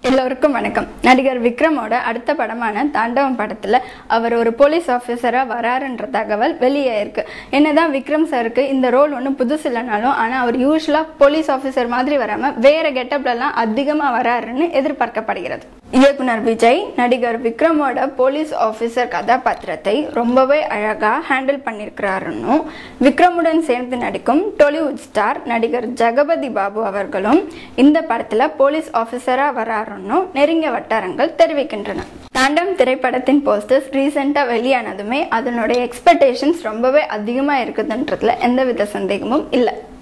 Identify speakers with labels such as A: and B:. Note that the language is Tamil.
A: எல்லோருக்கும் வணக்கம் நடிகர் விக்ரமோட அடுத்த படமான தாண்டவம் படத்துல அவர் ஒரு போலீஸ் ஆஃபீஸரா வராருன்ற தகவல் வெளியே இருக்கு என்னதான் விக்ரம் சாருக்கு இந்த ரோல் ஒன்றும் புதுசு இல்லைனாலும் ஆனா அவர் யூஸ்வலா போலீஸ் ஆஃபீஸர் மாதிரி வராம வேற கெட்டப்லலாம் அதிகமா வராருன்னு எதிர்பார்க்கப்படுகிறது இயக்குனர் விஜய் நடிகர் விக்ரமோட போலீஸ் ஆஃபீஸர் கதாபாத்திரத்தை ரொம்பவே அழகா ஹேண்டில் பண்ணியிருக்கிறாருன்னும் விக்ரமுடன் சேர்ந்து நடிக்கும் டொலிவுட் ஸ்டார் நடிகர் ஜெகபதி பாபு அவர்களும் இந்த படத்துல போலீஸ் ஆஃபீஸரா வராருன்னும் நெருங்கிய வட்டாரங்கள் தெரிவிக்கின்றன தாண்டம் திரைப்படத்தின் போஸ்டர்ஸ் ரீசெண்டாக வெளியானதுமே அதனுடைய எக்ஸ்பெக்டேஷன்ஸ் ரொம்பவே அதிகமாக இருக்குதுன்றதுல எந்தவித சந்தேகமும் இல்லை